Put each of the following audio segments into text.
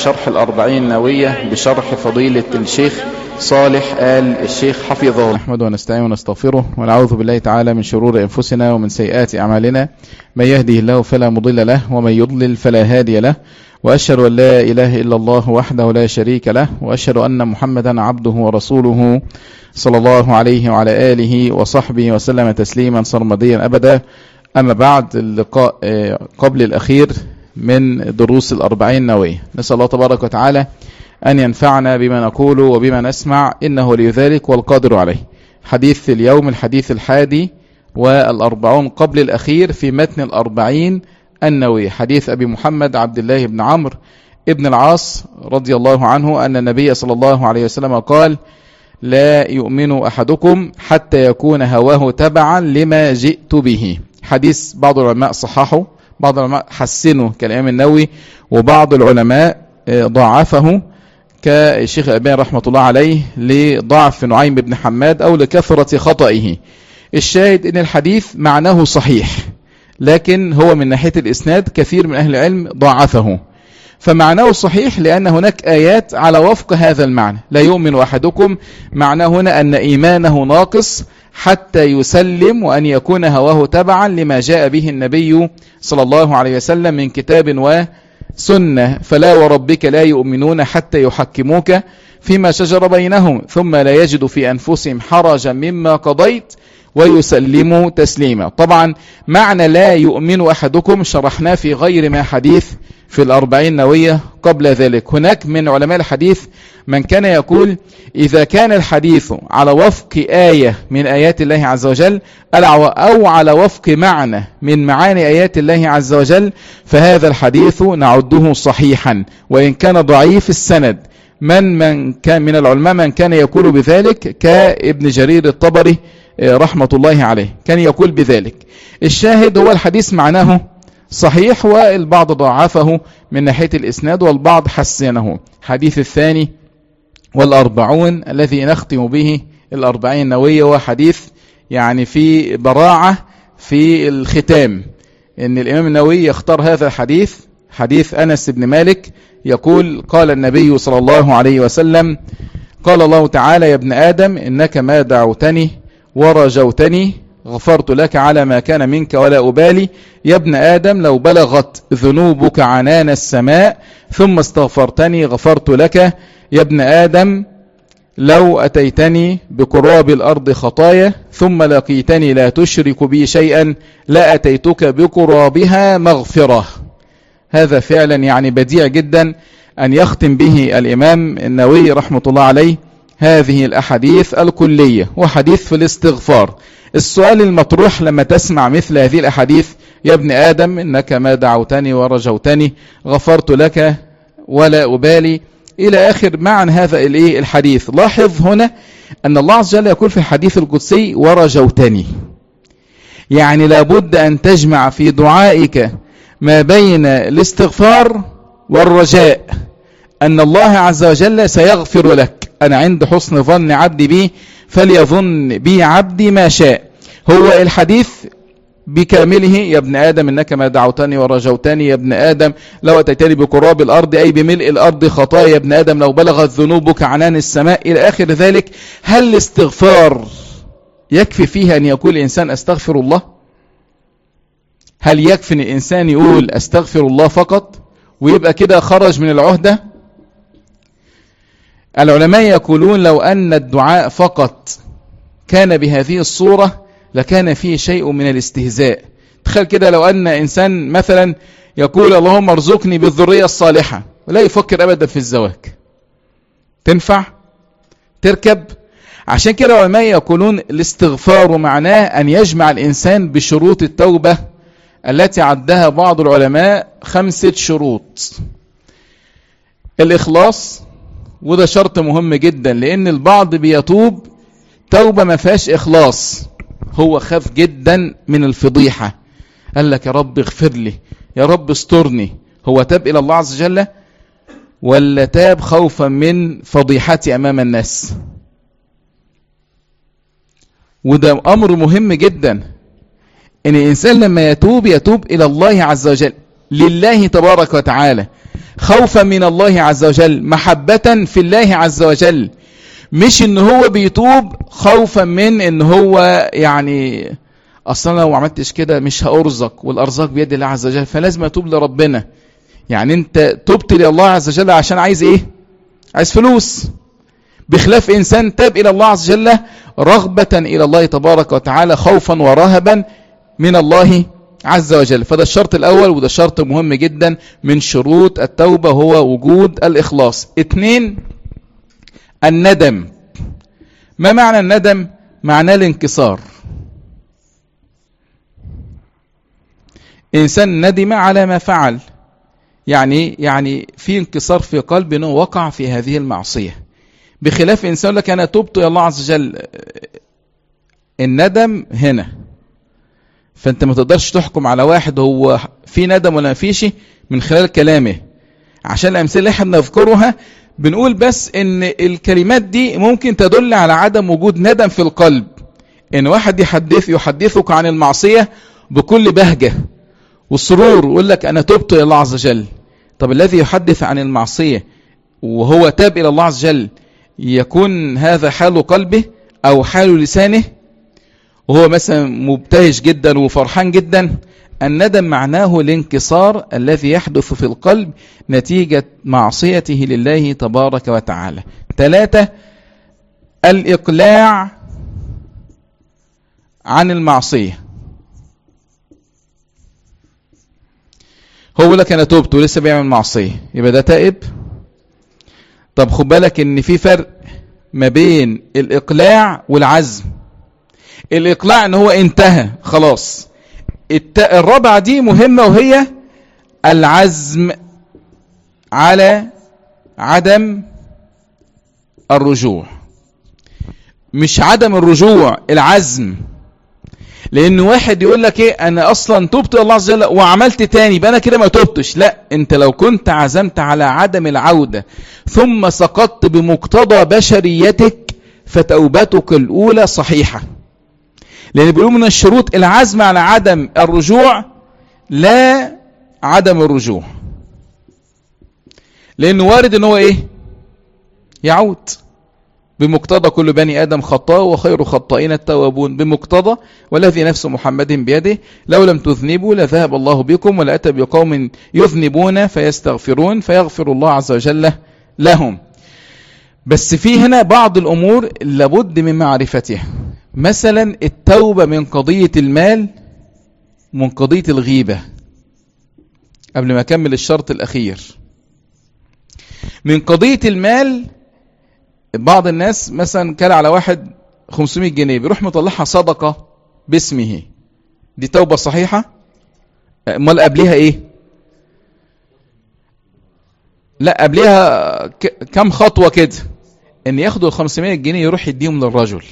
شرح الأربعين نووية بشرح فضيلة الشيخ صالح آل الشيخ حفظه الله نحمد ونستعين ونستغفره ونعوذ بالله تعالى من شرور أنفسنا ومن سيئات أعمالنا من يهده الله فلا مضل له ومن يضلل فلا هادي له وأشهد أن لا إله إلا الله وحده لا شريك له وأشهد أن محمدا عبده ورسوله صلى الله عليه وعلى آله وصحبه وسلم تسليما صرمديا أبدا أما بعد اللقاء قبل الأخير من دروس الأربعين نووية نسأل الله تبارك وتعالى أن ينفعنا بما نقول وبما نسمع إنه لذلك والقادر عليه حديث اليوم الحديث الحادي والأربعون قبل الأخير في متن الأربعين النووي حديث أبي محمد عبد الله بن عمرو ابن العاص رضي الله عنه أن النبي صلى الله عليه وسلم قال لا يؤمن أحدكم حتى يكون هواه تبعا لما جئت به حديث بعض العلماء صححه بعض العلماء حسنه كالإمام النووي وبعض العلماء ضعفه كالشيخ الألباني رحمة الله عليه لضعف نعيم بن حماد أو لكثرة خطئه الشاهد أن الحديث معناه صحيح لكن هو من ناحية الإسناد كثير من أهل العلم ضعفه فمعناه صحيح لأن هناك آيات على وفق هذا المعنى لا يؤمن أحدكم معناه هنا أن إيمانه ناقص حتى يسلم وأن يكون هواه تبعا لما جاء به النبي صلى الله عليه وسلم من كتاب وسنة فلا وربك لا يؤمنون حتى يحكموك فيما شجر بينهم ثم لا يجد في أنفسهم حرجا مما قضيت ويسلموا تسليما طبعا معنى لا يؤمن أحدكم شرحناه في غير ما حديث في الأربعين نوية قبل ذلك هناك من علماء الحديث من كان يقول إذا كان الحديث على وفق آية من آيات الله عز وجل أو على وفق معنى من معاني آيات الله عز وجل فهذا الحديث نعده صحيحا وإن كان ضعيف السند من من كان من العلماء من كان يقول بذلك كابن جرير الطبري رحمة الله عليه كان يقول بذلك الشاهد هو الحديث معناه صحيح والبعض ضعفه من ناحية الإسناد والبعض حسنه حديث الثاني والأربعون الذي نختم به الأربعين النووية هو حديث يعني في براعة في الختام إن الإمام النووي يختار هذا الحديث حديث أنس بن مالك يقول قال النبي صلى الله عليه وسلم قال الله تعالى يا ابن آدم إنك ما دعوتني ورجوتني غفرت لك على ما كان منك ولا أبالي يا ابن آدم لو بلغت ذنوبك عنان السماء ثم استغفرتني غفرت لك يا ابن آدم لو أتيتني بقراب الأرض خطايا ثم لقيتني لا تشرك بي شيئا لا أتيتك بقرابها مغفرة هذا فعلا يعني بديع جدا أن يختم به الإمام النووي رحمة الله عليه هذه الأحاديث الكلية وحديث في الاستغفار السؤال المطروح لما تسمع مثل هذه الأحاديث يا ابن آدم إنك ما دعوتني ورجوتني غفرت لك ولا أبالي إلى آخر معنى هذا الحديث لاحظ هنا أن الله عز وجل يقول في الحديث القدسي ورجوتني يعني لابد أن تجمع في دعائك ما بين الاستغفار والرجاء أن الله عز وجل سيغفر لك أنا عند حسن ظن عبدي بي فليظن بي عبدي ما شاء هو الحديث بكامله يا ابن آدم إنك ما دعوتني ورجوتني يا ابن آدم لو أتيتني بقراب الأرض أي بملء الأرض خطايا يا ابن آدم لو بلغت ذنوبك عنان السماء إلى آخر ذلك هل الاستغفار يكفي فيها أن يقول الإنسان أستغفر الله هل يكفي أن الإنسان يقول أستغفر الله فقط ويبقى كده خرج من العهدة العلماء يقولون لو أن الدعاء فقط كان بهذه الصورة لكان فيه شيء من الاستهزاء تخيل كده لو أن إنسان مثلا يقول اللهم ارزقني بالذرية الصالحة ولا يفكر أبدا في الزواج تنفع تركب عشان كده العلماء يقولون الاستغفار معناه أن يجمع الإنسان بشروط التوبة التي عدها بعض العلماء خمسة شروط الإخلاص وده شرط مهم جدا لأن البعض بيتوب توبة ما فيهاش إخلاص هو خاف جدا من الفضيحة قال لك يا رب اغفر لي يا رب استرني هو تاب إلى الله عز وجل ولا تاب خوفا من فضيحتي أمام الناس وده أمر مهم جدا ان الانسان لما يتوب يتوب الى الله عز وجل لله تبارك وتعالى خوفا من الله عز وجل محبة في الله عز وجل مش ان هو بيتوب خوفا من ان هو يعني اصلا لو ما عملتش كده مش هارزق والارزاق بيد الله عز وجل فلازم اتوب لربنا يعني انت تبت لله عز وجل عشان عايز ايه عايز فلوس بخلاف انسان تاب الى الله عز وجل رغبة الى الله تبارك وتعالى خوفا ورهبا من الله عز وجل فده الشرط الاول وده شرط مهم جدا من شروط التوبة هو وجود الاخلاص اتنين الندم ما معنى الندم معناه الانكسار انسان ندم على ما فعل يعني يعني في انكسار في قلبه انه وقع في هذه المعصيه بخلاف انسان يقول لك انا تبت الى الله عز وجل الندم هنا فانت ما تقدرش تحكم على واحد هو في ندم ولا ما فيش من خلال كلامه عشان الامثله اللي احنا بنذكرها بنقول بس ان الكلمات دي ممكن تدل على عدم وجود ندم في القلب ان واحد يحدث يحدثك عن المعصيه بكل بهجه والسرور ويقول لك انا تبت الى الله عز وجل طب الذي يحدث عن المعصيه وهو تاب الى الله عز وجل يكون هذا حال قلبه او حال لسانه وهو مثلا مبتهج جدا وفرحان جدا الندم معناه الانكسار الذي يحدث في القلب نتيجة معصيته لله تبارك وتعالى ثلاثة الإقلاع عن المعصية هو لك أنا توبت ولسه بيعمل معصية يبقى ده تائب طب خد بالك ان في فرق ما بين الإقلاع والعزم الإقلاع ان هو انتهى خلاص الرابعة دي مهمة وهي العزم على عدم الرجوع مش عدم الرجوع العزم لان واحد يقول لك ايه انا اصلا تبت الله عز وجل وعملت تاني يبقى انا كده ما تبتش لا انت لو كنت عزمت على عدم العودة ثم سقطت بمقتضى بشريتك فتوبتك الاولى صحيحة لان بيقولوا من الشروط العزم على عدم الرجوع لا عدم الرجوع لانه وارد ان هو ايه يعود بمقتضى كل بني آدم خطاء وخير خطائين التوابون بمقتضى والذي نفس محمد بيده لو لم تذنبوا لذهب الله بكم ولأتى بقوم يذنبون فيستغفرون فيغفر الله عز وجل لهم بس في هنا بعض الأمور لابد من معرفتها مثلا التوبة من قضية المال من قضية الغيبة قبل ما أكمل الشرط الأخير من قضية المال بعض الناس مثلا كان على واحد 500 جنيه بيروح مطلعها صدقة باسمه دي توبة صحيحة امال قبلها ايه لا قبلها كم خطوة كده ان ياخدوا ال 500 جنيه يروح يديهم للرجل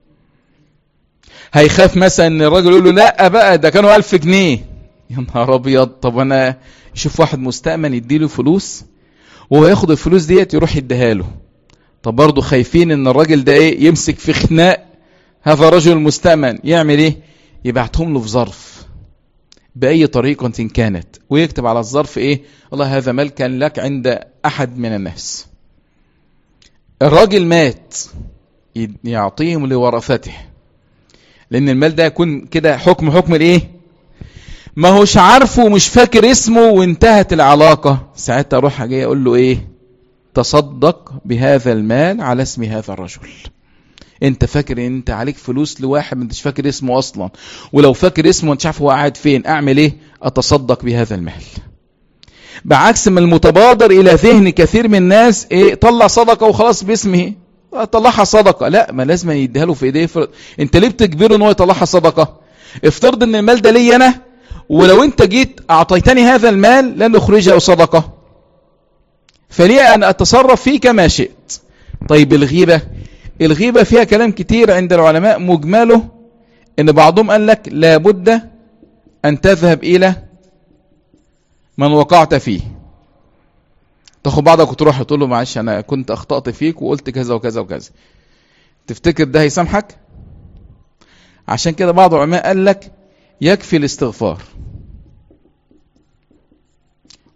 هيخاف مثلا ان الراجل يقول له لا بقى ده كانوا 1000 جنيه يا نهار ابيض طب انا يشوف واحد مستأمن يديله فلوس وهو ياخد الفلوس ديت يروح يديها له طب برضه خايفين ان الراجل ده ايه يمسك في خناق هذا رجل مستأمن يعمل ايه يبعتهم له في ظرف بأي طريقة كانت ويكتب على الظرف ايه الله هذا مال كان لك عند احد من الناس الراجل مات يعطيهم لورثته لان المال ده يكون كده حكم حكم الايه ما هوش عارفه ومش فاكر اسمه وانتهت العلاقة ساعتها اروح جاي اقول له ايه تصدق بهذا المال على اسم هذا الرجل انت فاكر ان انت عليك فلوس لواحد ما انتش فاكر اسمه اصلا ولو فاكر اسمه انت عارف هو قاعد فين اعمل ايه اتصدق بهذا المال بعكس ما المتبادر الى ذهن كثير من الناس ايه طلع صدقه وخلاص باسمه طلعها صدقه لا ما لازم يديها له في ايديه فرد. انت ليه بتجبره ان هو يطلعها صدقه افترض ان المال ده لي انا ولو انت جيت اعطيتني هذا المال لن اخرجه صدقه فلي أن أتصرف فيه كما شئت طيب الغيبة الغيبة فيها كلام كتير عند العلماء مجمله ان بعضهم قال لك لابد أن تذهب إلى من وقعت فيه تاخد بعضك وتروح تقول له معلش أنا كنت أخطأت فيك وقلت كذا وكذا وكذا تفتكر ده هيسامحك عشان كده بعض العلماء قال لك يكفي الاستغفار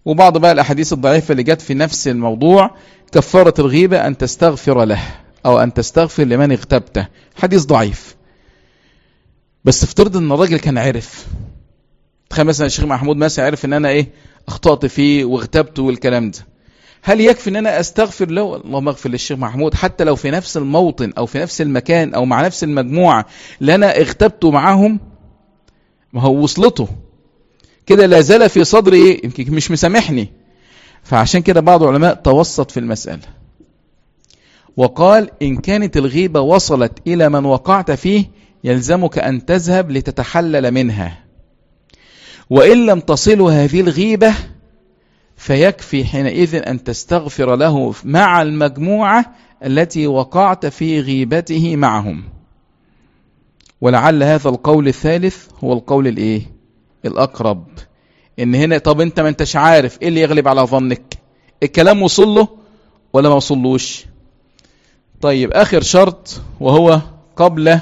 وبعض بقى الأحاديث الضعيفة اللي جت في نفس الموضوع كفارة الغيبة أن تستغفر له أو أن تستغفر لمن اغتبته حديث ضعيف بس افترض ان الراجل كان عرف تخيل مثلا الشيخ محمود مثلا عرف ان انا ايه اخطأت فيه واغتبته والكلام ده هل يكفي ان انا استغفر له اللهم اغفر للشيخ محمود حتى لو في نفس الموطن او في نفس المكان او مع نفس المجموعة اللي انا اغتبته معاهم ما هو وصلته كده لا زال في صدري ايه يمكن مش مسامحني فعشان كده بعض العلماء توسط في المسألة وقال إن كانت الغيبة وصلت إلى من وقعت فيه يلزمك أن تذهب لتتحلل منها وإن لم تصل هذه الغيبة فيكفي حينئذ أن تستغفر له مع المجموعة التي وقعت في غيبته معهم ولعل هذا القول الثالث هو القول الايه الاقرب ان هنا طب انت ما انتش عارف ايه اللي يغلب على ظنك الكلام وصل له ولا ما وصلوش طيب اخر شرط وهو قبل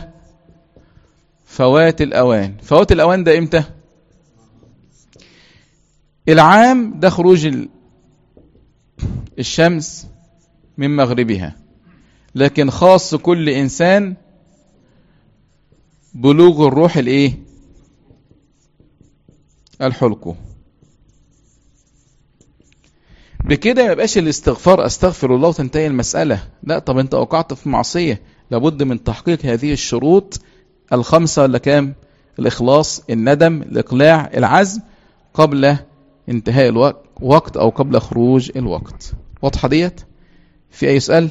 فوات الاوان فوات الاوان ده امتى العام ده خروج الشمس من مغربها لكن خاص كل انسان بلوغ الروح الايه الحلقه بكده ما يبقاش الاستغفار استغفر الله وتنتهي المسألة لا طب انت وقعت في معصية لابد من تحقيق هذه الشروط الخمسة ولا كام الإخلاص الندم الإقلاع العزم قبل انتهاء الوقت أو قبل خروج الوقت واضحة ديت في أي سؤال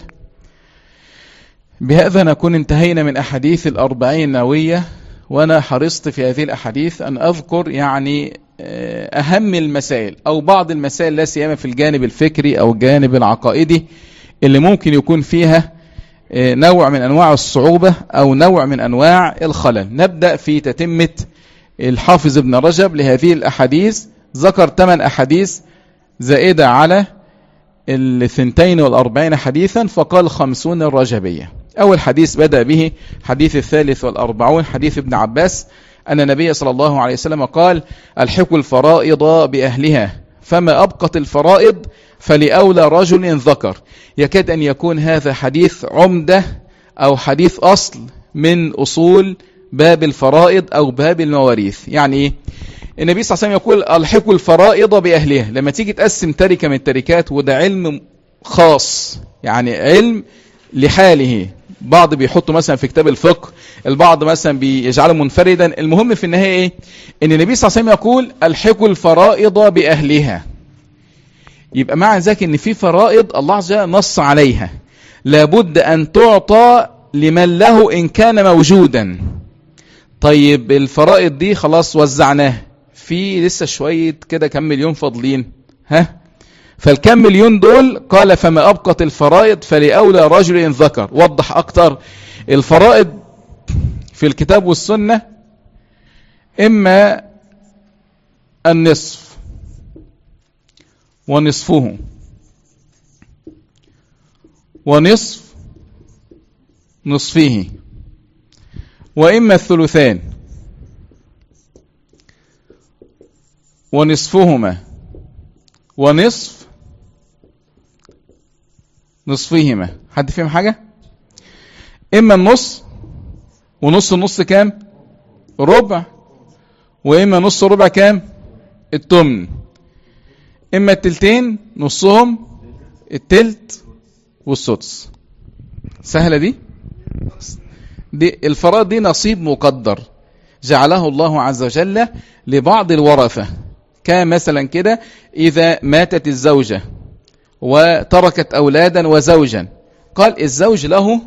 بهذا نكون انتهينا من أحاديث الأربعين النووية وأنا حرصت في هذه الأحاديث أن أذكر يعني أهم المسائل أو بعض المسائل لا سيما في الجانب الفكري أو الجانب العقائدي اللي ممكن يكون فيها نوع من أنواع الصعوبة أو نوع من أنواع الخلل نبدأ في تتمة الحافظ ابن رجب لهذه الأحاديث ذكر ثمان أحاديث زائدة على الثنتين والأربعين حديثا فقال خمسون الرجبية أول حديث بدأ به حديث الثالث والأربعون حديث ابن عباس أن النبي صلى الله عليه وسلم قال الحقوا الفرائض بأهلها فما أبقت الفرائض فلأولى رجل ذكر يكاد أن يكون هذا حديث عمدة أو حديث أصل من أصول باب الفرائض أو باب المواريث يعني إيه؟ النبي صلى الله عليه وسلم يقول الحقوا الفرائض بأهلها لما تيجي تقسم تركة من التركات وده علم خاص يعني علم لحاله بعض بيحطوا مثلا في كتاب الفقه البعض مثلا بيجعله منفردا المهم في النهاية ايه ان النبي صلى الله عليه وسلم يقول الحقوا الفرائض بأهلها يبقى معنى ذلك ان في فرائض الله عز وجل نص عليها لابد ان تعطى لمن له ان كان موجودا طيب الفرائض دي خلاص وزعناها في لسه شوية كده كم مليون فاضلين ها فالكم مليون دول قال فما أبقت الفرائض فلأولى رجل ذكر وضح أكتر الفرائض في الكتاب والسنة إما النصف ونصفه ونصف نصفه وإما الثلثان ونصفهما ونصف نصفهما حد فهم حاجة إما النص ونص النص كام ربع وإما نص ربع كام التمن إما التلتين نصهم التلت والسدس سهلة دي دي الفرائض دي نصيب مقدر جعله الله عز وجل لبعض الورثة كمثلا كده إذا ماتت الزوجة وتركت أولادا وزوجا قال الزوج له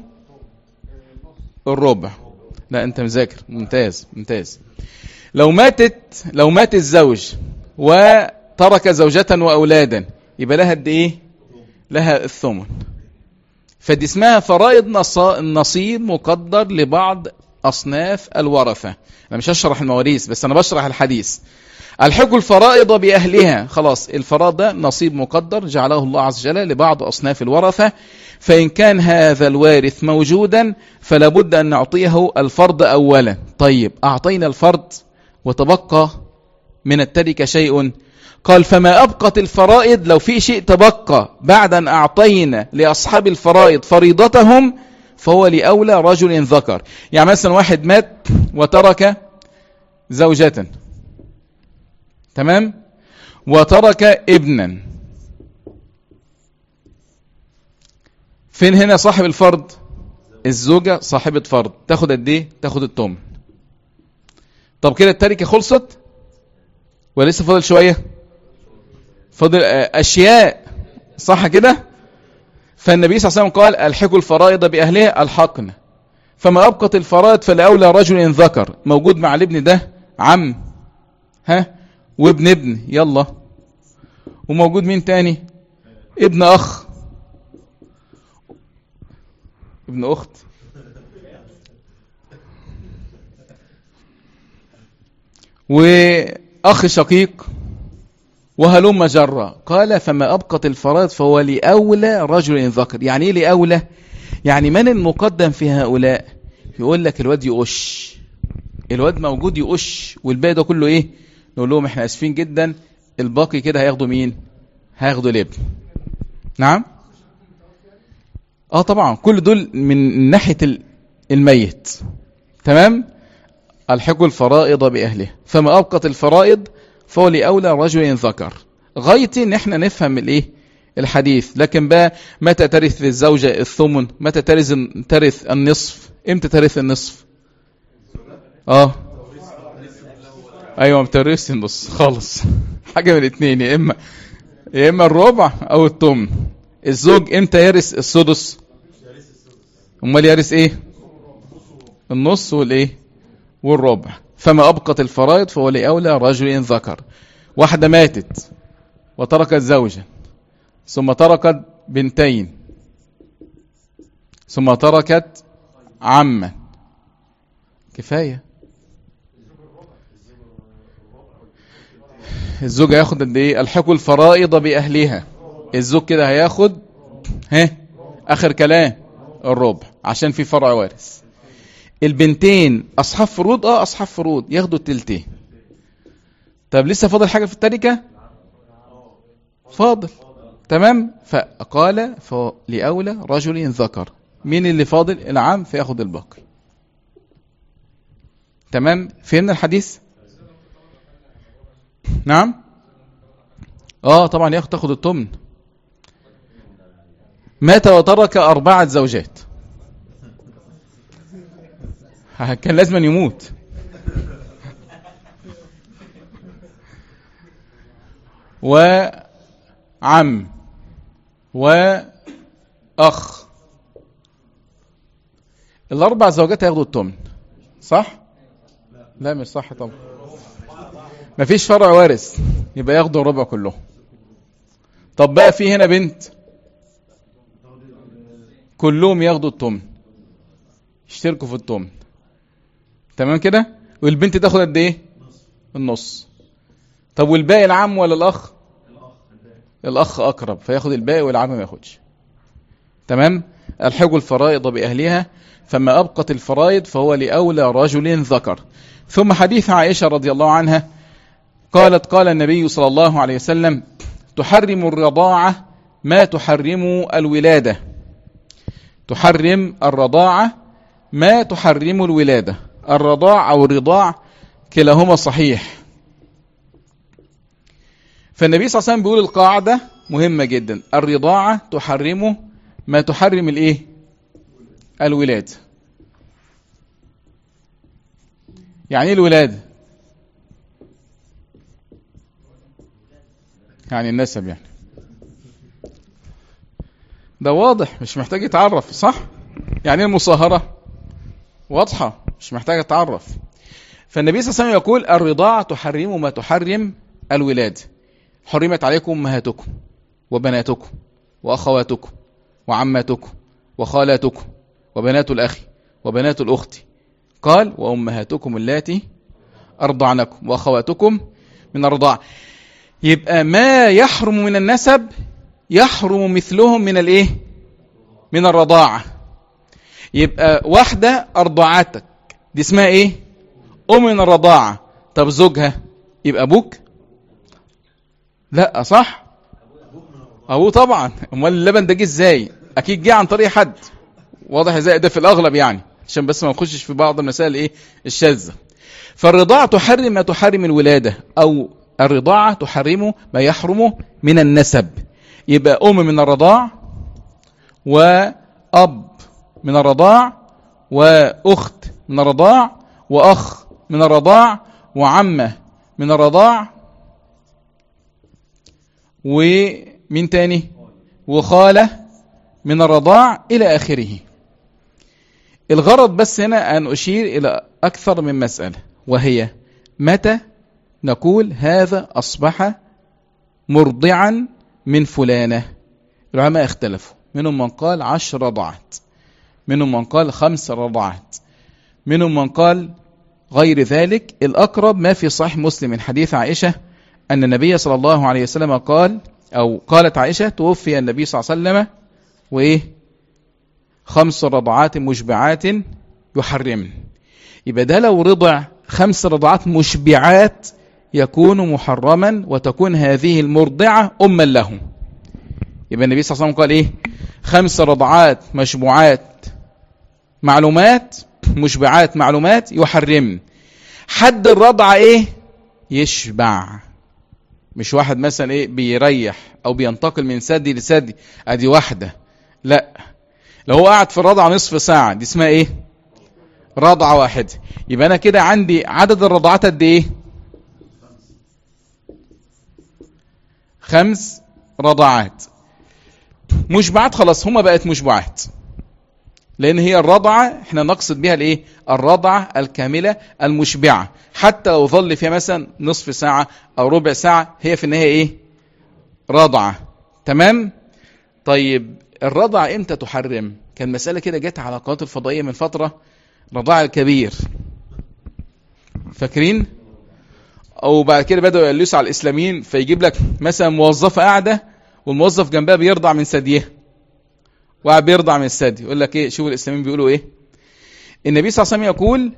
الربع لا أنت مذاكر ممتاز ممتاز لو ماتت لو مات الزوج وترك زوجة وأولادا يبقى لها قد إيه لها الثمن فدي اسمها فرائض نصيب مقدر لبعض أصناف الورثة أنا مش هشرح المواريث بس أنا بشرح الحديث الحق الفرائض بأهلها خلاص الفرائض ده نصيب مقدر جعله الله عز وجل لبعض أصناف الورثة فإن كان هذا الوارث موجودا فلا بد أن نعطيه الفرض أولا طيب أعطينا الفرض وتبقى من التركة شيء قال فما أبقت الفرائض لو في شيء تبقى بعد أن أعطينا لأصحاب الفرائض فريضتهم فهو لأولى رجل ذكر يعني مثلا واحد مات وترك زوجة تمام وترك ابنا فين هنا صاحب الفرض الزوجة صاحبة فرض تاخد قد ايه تاخد التمن طب كده التركة خلصت ولسه فاضل شوية فاضل اشياء صح كده فالنبي صلى الله عليه وسلم قال الحقوا الفرائض باهلها الحقن فما ابقت الفرائض فلاولى رجل ذكر موجود مع الابن ده عم ها وابن ابن يلا وموجود مين تاني ابن اخ ابن اخت واخ شقيق وهلم جرة قال فما أبقت الفرائض فهو لأولى رجل ذكر يعني إيه لأولى يعني من المقدم في هؤلاء يقول لك الواد يقش الواد موجود يقش والباقي ده كله إيه نقول لهم إحنا أسفين جدا الباقي كده هياخدوا مين هياخدوا الابن نعم اه طبعا كل دول من ناحية الميت تمام الحقوا الفرائض بأهله فما أبقت الفرائض فهو لأولى رجل ذكر غايتي ان احنا نفهم الايه الحديث لكن بقى متى ترث الزوجة الثمن متى ترث ترث النصف امتى ترث النصف اه ايوه ما بترثش النص خالص حاجة من الاثنين يا اما يا اما الربع او الثمن الزوج امتى يرث السدس امال يرث ايه النص والايه والربع فما أبقت الفرائض فهو لأولى رجل ذكر واحدة ماتت وتركت زوجا ثم تركت بنتين ثم تركت عما كفاية الزوج هياخد قد ايه الحقوا الفرائض باهلها الزوج كده هياخد ها اخر كلام الربع عشان في فرع وارث البنتين اصحاب فروض اه اصحاب فروض ياخدوا التلتين طب لسه فاضل حاجه في التركه فاضل تمام فقال لأولى رجل ذكر مين اللي فاضل العام فياخد الباقي تمام فهمنا الحديث نعم اه طبعا ياخد تاخد التمن مات وترك أربعة زوجات كان لازم يموت وعم وأخ الأربع زوجات هياخدوا التمن صح؟ لا مش صح طبعا مفيش فرع وارث يبقى ياخدوا الربع كلهم طب بقى في هنا بنت كلهم ياخدوا التمن يشتركوا في التمن تمام كده والبنت تاخد قد ايه النص طب والباقي العم ولا الاخ الاخ اقرب فياخد الباقي والعم ما ياخدش تمام الحق الفرائض باهلها فما ابقت الفرائض فهو لاولى رجل ذكر ثم حديث عائشه رضي الله عنها قالت قال النبي صلى الله عليه وسلم تحرم الرضاعه ما تحرم الولاده تحرم الرضاعه ما تحرم الولاده الرضاع أو الرضاع كلاهما صحيح فالنبي صلى الله عليه وسلم بيقول القاعدة مهمة جدا الرضاعة تحرمه ما تحرم الايه الولاد يعني ايه الولاد يعني النسب يعني ده واضح مش محتاج يتعرف صح يعني ايه المصاهرة واضحة مش محتاج اتعرف فالنبي صلى الله عليه وسلم يقول الرضاعة تحرم ما تحرم الولاد حرمت عليكم امهاتكم وبناتكم واخواتكم وعماتكم وخالاتكم وبنات الاخ وبنات الاخت قال وامهاتكم اللاتي ارضعنكم واخواتكم من الرضاعه يبقى ما يحرم من النسب يحرم مثلهم من الايه من الرضاعه يبقى واحده ارضعتك دي اسمها ايه ام من الرضاعة طب زوجها يبقى ابوك لا صح ابوه طبعا امال اللبن ده جه ازاي اكيد جه عن طريق حد واضح ازاي ده في الاغلب يعني عشان بس ما نخشش في بعض المسائل ايه الشاذه فالرضاعه تحرم ما تحرم الولاده او الرضاعه تحرم ما يحرم من النسب يبقى ام من الرضاع واب من الرضاع واخت من الرضاع واخ من الرضاع وعمه من الرضاع ومين تاني وخاله من الرضاع الى اخره الغرض بس هنا أن أشير إلى أكثر من مسألة وهي متى نقول هذا أصبح مرضعا من فلانة العلماء اختلفوا منهم من قال عشر رضعات منهم من قال خمس رضعات منهم من قال غير ذلك الأقرب ما في صحيح مسلم من حديث عائشة أن النبي صلى الله عليه وسلم قال أو قالت عائشة توفي النبي صلى الله عليه وسلم وإيه خمس رضعات مشبعات يحرمن يبقى ده لو رضع خمس رضعات مشبعات يكون محرما وتكون هذه المرضعة أما له يبقى النبي صلى الله عليه وسلم قال إيه خمس رضعات مشبوعات معلومات مشبعات معلومات يحرمن حد الرضعة إيه يشبع مش واحد مثلا إيه بيريح أو بينتقل من ثدي لثدي أدي واحدة لا لو هو قاعد في الرضعة نصف ساعة دي اسمها ايه رضعة واحدة يبقى انا كده عندي عدد الرضعات قد ايه خمس رضعات مشبعات خلاص هما بقت مشبعات لان هي الرضعة احنا نقصد بها الايه الرضعة الكاملة المشبعة حتى لو ظل فيها مثلا نصف ساعة او ربع ساعة هي في النهاية ايه رضعة تمام طيب الرضع امتى تحرم كان مسألة كده جت على القناة الفضائية من فترة رضاع الكبير فاكرين او بعد كده بدأوا يلسوا على الاسلاميين فيجيب لك مثلا موظفة قاعدة والموظف جنبها بيرضع من ثديها وقاعد بيرضع من الثدي يقول لك ايه شوف الاسلاميين بيقولوا ايه النبي صلى الله عليه وسلم يقول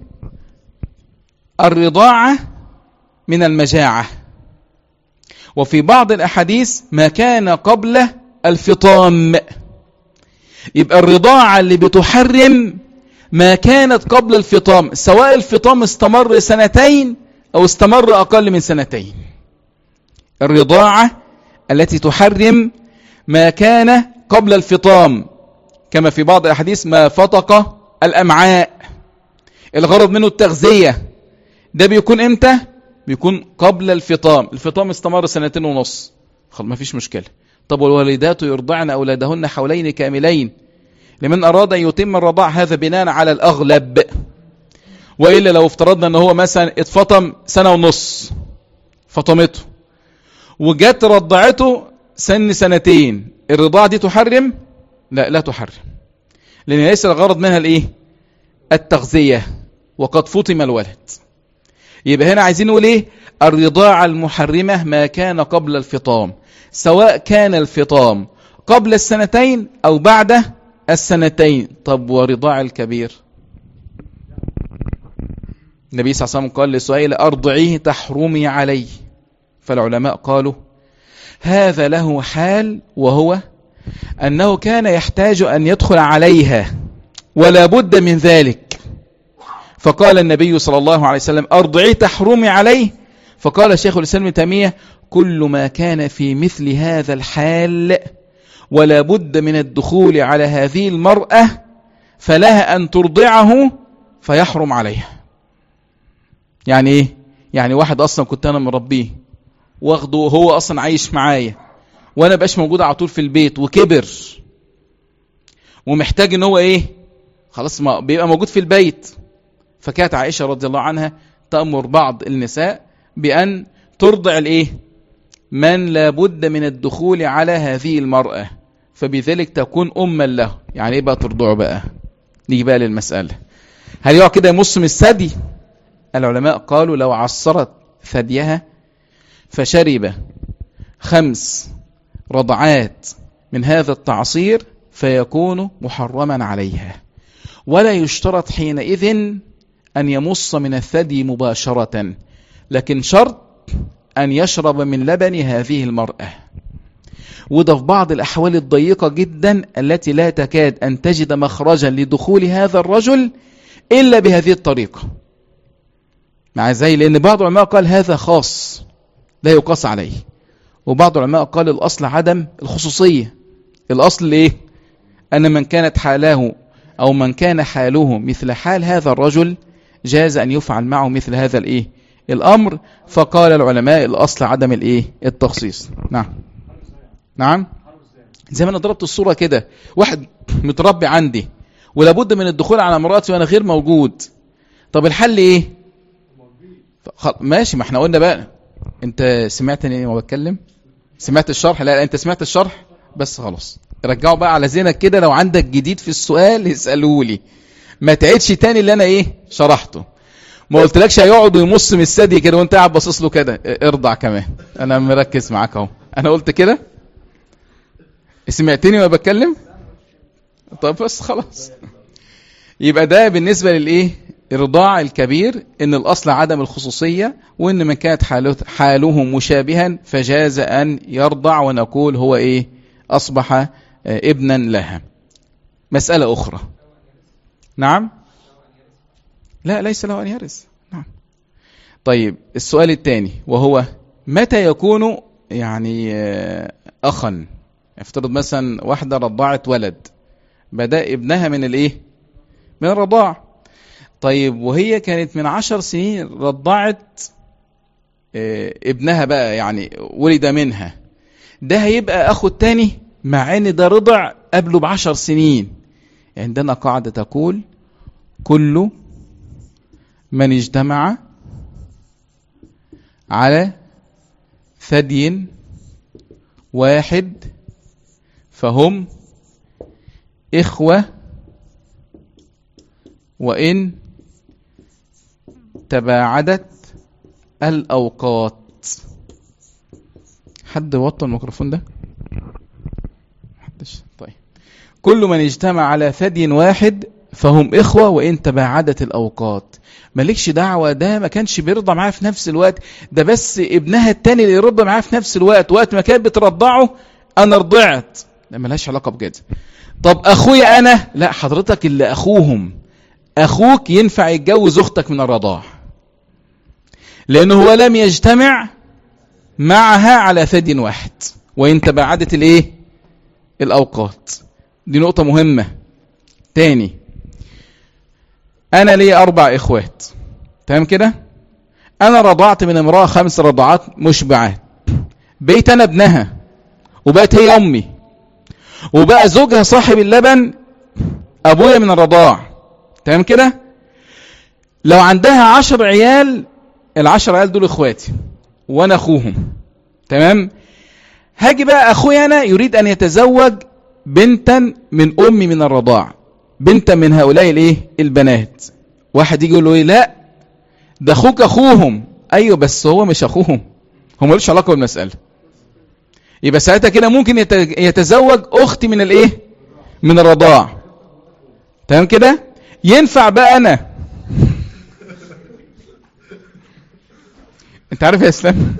الرضاعة من المجاعة وفي بعض الأحاديث ما كان قبل الفطام يبقى الرضاعة اللي بتحرم ما كانت قبل الفطام سواء الفطام استمر سنتين أو استمر أقل من سنتين الرضاعة التي تحرم ما كان قبل الفطام كما في بعض الأحاديث ما فتق الأمعاء الغرض منه التغذية ده بيكون امتى بيكون قبل الفطام الفطام استمر سنتين ونص ما فيش مشكلة طب والوالدات يرضعن أولادهن حولين كاملين لمن أراد أن يتم الرضاع هذا بناء على الأغلب وإلا لو افترضنا أنه هو مثلا اتفطم سنة ونص فطمته وجت رضعته سن سنتين الرضاعة دي تحرم لا لا تحرم لأن ليس الغرض منها الإيه التغذية وقد فطم الولد يبقى هنا عايزين نقول إيه الرضاعة المحرمة ما كان قبل الفطام سواء كان الفطام قبل السنتين أو بعد السنتين طب ورضاع الكبير النبي صلى الله عليه وسلم قال لسهيل أرضعيه تحرمي عليه فالعلماء قالوا هذا له حال وهو أنه كان يحتاج أن يدخل عليها ولا بد من ذلك فقال النبي صلى الله عليه وسلم أرضعيه تحرمي عليه فقال شيخ الإسلام تيمية كل ما كان في مثل هذا الحال ولا بد من الدخول على هذه المرأة فلها أن ترضعه فيحرم عليها يعني إيه؟ يعني واحد أصلا كنت أنا مربيه واخده وهو أصلا عايش معايا وأنا بقاش موجود على طول في البيت وكبر ومحتاج ان هو ايه خلاص ما بيبقى موجود في البيت فكانت عائشة رضي الله عنها تأمر بعض النساء بأن ترضع الايه من لا بد من الدخول على هذه المرأة فبذلك تكون أما له يعني ايه بقى ترضعه بقى نيجي بقى للمسألة هل يقع كده يمص من الثدي العلماء قالوا لو عصرت ثديها فشرب خمس رضعات من هذا التعصير فيكون محرما عليها ولا يشترط حينئذ أن يمص من الثدي مباشرة لكن شرط أن يشرب من لبن هذه المرأة وده في بعض الأحوال الضيقة جدا التي لا تكاد أن تجد مخرجا لدخول هذا الرجل إلا بهذه الطريقة مع زي لأن بعض العلماء قال هذا خاص لا يقاس عليه وبعض العلماء قال الأصل عدم الخصوصية الأصل إيه أن من كانت حاله أو من كان حاله مثل حال هذا الرجل جاز أن يفعل معه مثل هذا الإيه الأمر فقال العلماء الأصل عدم الإيه التخصيص نعم نعم زي ما انا ضربت الصورة كده واحد متربي عندي ولابد من الدخول على مراتي وانا غير موجود طب الحل ايه ماشي ما احنا قلنا بقى انت سمعتني ما بتكلم سمعت الشرح لا, لا انت سمعت الشرح بس خلاص رجعوا بقى على ذهنك كده لو عندك جديد في السؤال اساله لي ما تعيدش تاني اللي انا ايه شرحته ما قلتلكش هيقعد ويمص من الثدي كده وانت قاعد باصص له كده ارضع كمان انا مركز معاك اهو انا قلت كده سمعتني ما بتكلم طب بس خلاص يبقى ده بالنسبة للايه الرضاع الكبير ان الاصل عدم الخصوصية وان من كانت حاله, حاله مشابها فجاز ان يرضع ونقول هو ايه اصبح ابنا لها مسألة اخرى نعم لا ليس له ان يرث نعم طيب السؤال الثاني وهو متى يكون يعني اخا افترض مثلا واحدة رضعت ولد بدأ ابنها من الايه من الرضاع طيب وهي كانت من عشر سنين رضعت اه ابنها بقى يعني ولد منها ده هيبقى اخو التاني مع ان ده رضع قبله بعشر سنين عندنا قاعدة تقول كل من اجتمع على ثدي واحد فهم إخوة وإن تباعدت الأوقات حد وطى الميكروفون ده حدش طيب كل من اجتمع على ثدي واحد فهم إخوة وإن تباعدت الأوقات مالكش دعوة ده ما كانش بيرضى معاه في نفس الوقت ده بس ابنها التاني اللي يرضى معاه في نفس الوقت وقت ما كانت بترضعه أنا رضعت لا ملهاش علاقة بكده طب أخويا أنا لا حضرتك اللي أخوهم أخوك ينفع يتجوز أختك من الرضاع لأنه هو لم يجتمع معها على ثدي واحد وإن تباعدت الإيه الأوقات دي نقطة مهمة تاني أنا لي أربع إخوات تمام كده أنا رضعت من امرأة خمس رضعات مشبعات بيت أنا ابنها وبقت هي أمي وبقى زوجها صاحب اللبن أبويا من الرضاع تمام كده لو عندها عشر عيال العشر عيال دول اخواتي وانا اخوهم تمام هاجي بقى اخويا انا يريد ان يتزوج بنتا من امي من الرضاع بنتا من هؤلاء الايه البنات واحد يجي يقول له ايه لا ده اخوك اخوهم ايوه بس هو مش اخوهم هو ملوش علاقه بالمساله يبقى ساعتها كده ممكن يتزوج اختي من الايه من الرضاع تمام كده ينفع بقى انا انت عارف يا اسلام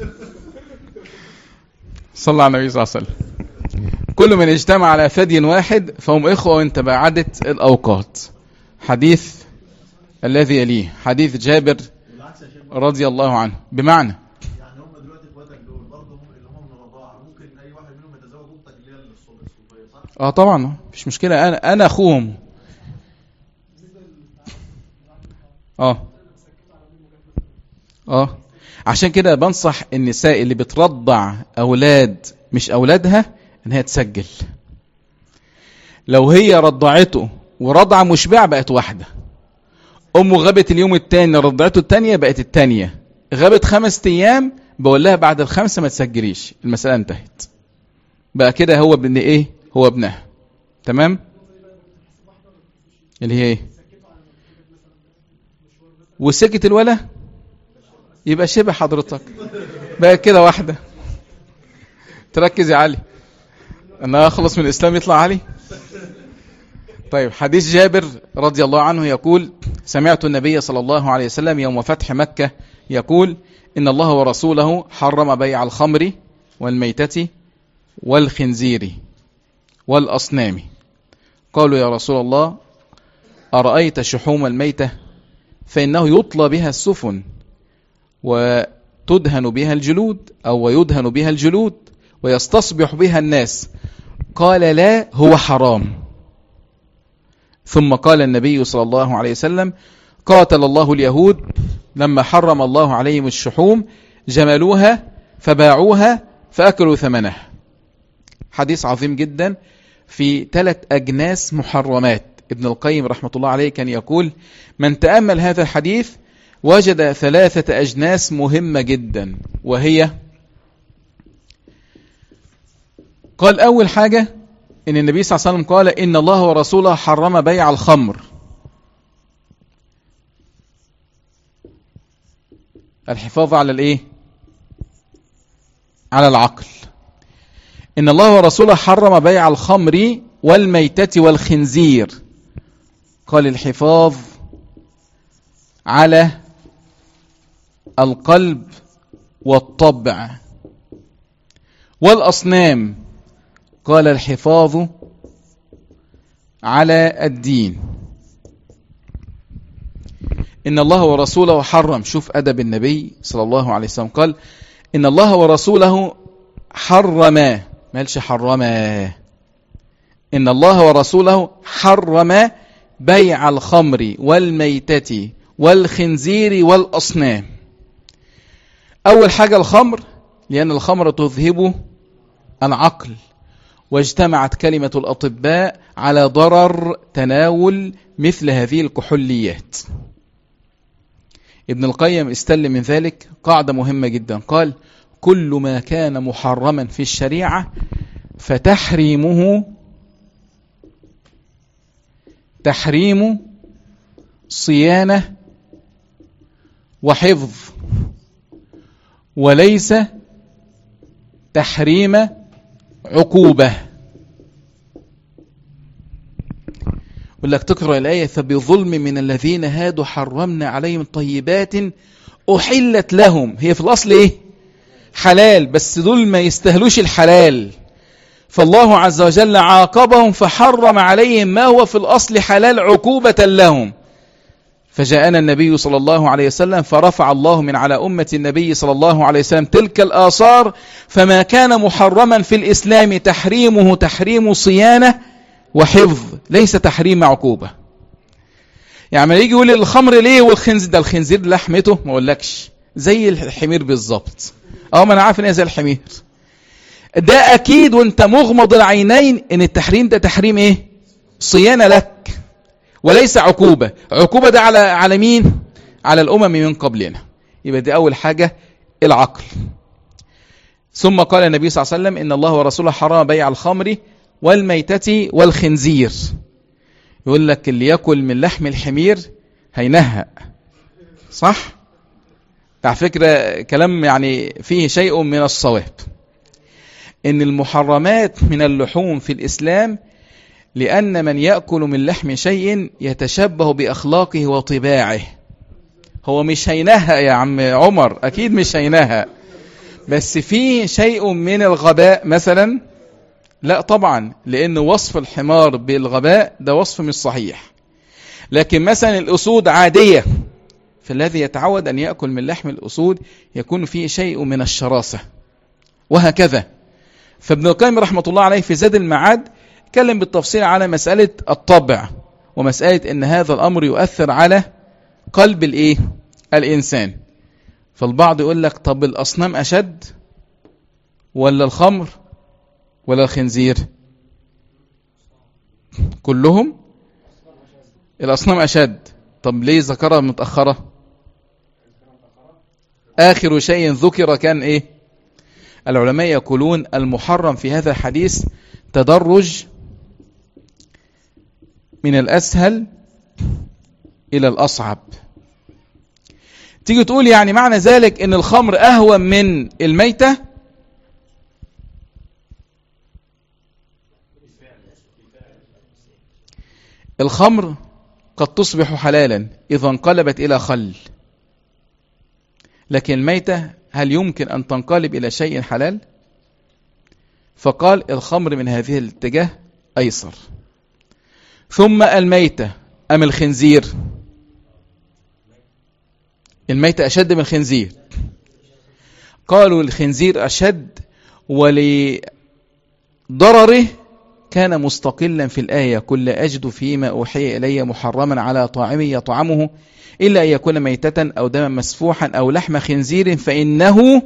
صلى على النبي صلى الله عليه وسلم كل من اجتمع على ثدي واحد فهم اخوه وان تباعدت الاوقات حديث الذي يليه حديث جابر رضي الله عنه بمعنى يعني هم دلوقتي اخواتك دول برضه هم اللي هم من الرضاعه ممكن اي واحد منهم يتزوج اختك اللي هي الصوفيه صح؟ اه طبعا مفيش مشكله انا انا اخوهم اه اه عشان كده بنصح النساء اللي بترضع اولاد مش اولادها ان هي تسجل لو هي رضعته ورضعه مشبعه بقت واحده امه غابت اليوم التاني رضعته التانية بقت التانية غابت خمس ايام بقول لها بعد الخمسه ما تسجليش المساله انتهت بقى كده هو ابن ايه هو ابنها تمام اللي هي ايه وسكت الولا يبقى شبه حضرتك بقى كده واحدة تركز يا علي انا اخلص من الاسلام يطلع علي طيب حديث جابر رضي الله عنه يقول سمعت النبي صلى الله عليه وسلم يوم فتح مكة يقول إن الله ورسوله حرم بيع الخمر والميتة والخنزير والأصنام قالوا يا رسول الله أرأيت شحوم الميتة فإنه يطلى بها السفن وتدهن بها الجلود أو ويدهن بها الجلود ويستصبح بها الناس قال لا هو حرام ثم قال النبي صلى الله عليه وسلم قاتل الله اليهود لما حرم الله عليهم الشحوم جملوها فباعوها فأكلوا ثمنها حديث عظيم جدا في ثلاث أجناس محرمات ابن القيم رحمة الله عليه كان يقول من تأمل هذا الحديث وجد ثلاثة أجناس مهمة جدا وهي قال أول حاجة إن النبي صلى الله عليه وسلم قال إن الله ورسوله حرم بيع الخمر الحفاظ على الإيه على العقل إن الله ورسوله حرم بيع الخمر والميتة والخنزير قال الحفاظ على القلب والطبع والأصنام قال الحفاظ على الدين إن الله ورسوله حرم شوف أدب النبي صلى الله عليه وسلم قال إن الله ورسوله حرما ما قالش حرما إن الله ورسوله حرم بيع الخمر والميتة والخنزير والأصنام أول حاجة الخمر لأن الخمر تذهب العقل واجتمعت كلمة الأطباء على ضرر تناول مثل هذه الكحوليات ابن القيم استل من ذلك قاعدة مهمة جدا قال كل ما كان محرما في الشريعة فتحريمه تحريم صيانة وحفظ وليس تحريم عقوبة يقول لك تقرأ الآية فبظلم من الذين هادوا حرمنا عليهم طيبات أحلت لهم هي في الأصل إيه حلال بس دول ما يستهلوش الحلال فالله عز وجل عاقبهم فحرم عليهم ما هو في الأصل حلال عقوبة لهم فجاءنا النبي صلى الله عليه وسلم فرفع الله من على أمة النبي صلى الله عليه وسلم تلك الآثار فما كان محرما في الإسلام تحريمه تحريم صيانة وحفظ ليس تحريم عقوبة يعني ما يجي يقول الخمر ليه والخنزير ده الخنزير لحمته ما اقولكش زي الحمير بالظبط اه ما انا عارف ان هي زي الحمير ده اكيد وانت مغمض العينين ان التحريم ده تحريم ايه صيانة لك وليس عقوبة عقوبة ده على على مين على الامم من قبلنا يبقى دي اول حاجة العقل ثم قال النبي صلى الله عليه وسلم ان الله ورسوله حرم بيع الخمر والميتة والخنزير يقول لك اللي يأكل من لحم الحمير هينهق صح على فكرة كلام يعني فيه شيء من الصواب ان المحرمات من اللحوم في الإسلام لأن من يأكل من لحم شيء يتشبه بأخلاقه وطباعه هو مش هينهق يا عم عمر أكيد مش هينهق بس في شيء من الغباء مثلا لا طبعا لأن وصف الحمار بالغباء ده وصف مش صحيح لكن مثلا الأسود عادية فالذي يتعود أن يأكل من لحم الأسود يكون فيه شيء من الشراسة وهكذا فابن القيم رحمة الله عليه في زاد المعاد اتكلم بالتفصيل على مسألة الطبع ومسألة ان هذا الأمر يؤثر على قلب الايه الإنسان فالبعض يقول لك طب الأصنام أشد ولا الخمر ولا الخنزير كلهم الأصنام أشد طب ليه ذكرها متأخرة آخر شيء ذكر كان إيه العلماء يقولون المحرم في هذا الحديث تدرج من الأسهل إلى الأصعب تيجي تقول يعني معنى ذلك ان الخمر أهون من الميتة الخمر قد تصبح حلالا إذا انقلبت إلى خل لكن الميتة هل يمكن أن تنقلب إلى شيء حلال فقال الخمر من هذه الاتجاه أيسر ثم الميتة أم الخنزير الميتة أشد من الخنزير قالوا الخنزير أشد ولضرره كان مستقلا في الآية كل أجد فيما أوحي إلي محرما على طاعم يطعمه إلا أن يكون ميتة أو دما مسفوحا أو لحم خنزير فإنه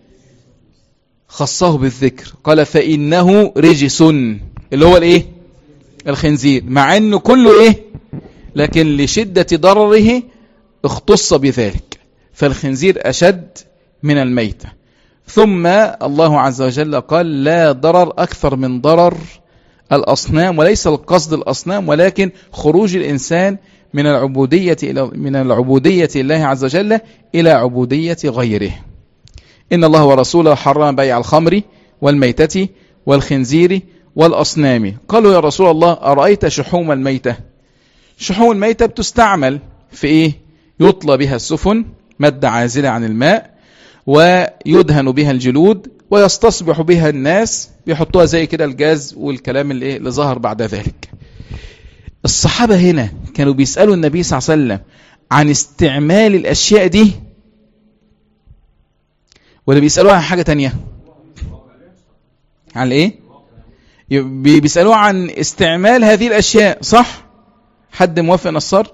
خصه بالذكر قال فإنه رجس اللي هو الإيه الخنزير مع أنه كله إيه لكن لشدة ضرره اختص بذلك فالخنزير أشد من الميتة ثم الله عز وجل قال لا ضرر أكثر من ضرر الأصنام وليس القصد الأصنام ولكن خروج الإنسان من العبودية إلى من العبودية الله عز وجل إلى عبودية غيره إن الله ورسوله حرم بيع الخمر والميتة والخنزير والأصنام قالوا يا رسول الله أرأيت شحوم الميتة شحوم الميتة بتستعمل في إيه يطلى بها السفن مادة عازلة عن الماء ويدهن بها الجلود ويستصبح بها الناس بيحطوها زي كده الجاز والكلام اللي, اللي ظهر بعد ذلك الصحابة هنا كانوا بيسألوا النبي صلى الله عليه وسلم عن استعمال الأشياء دي ولا بيسألوها عن حاجة تانية عن ايه بيسألوها عن استعمال هذه الأشياء صح حد موافق نصار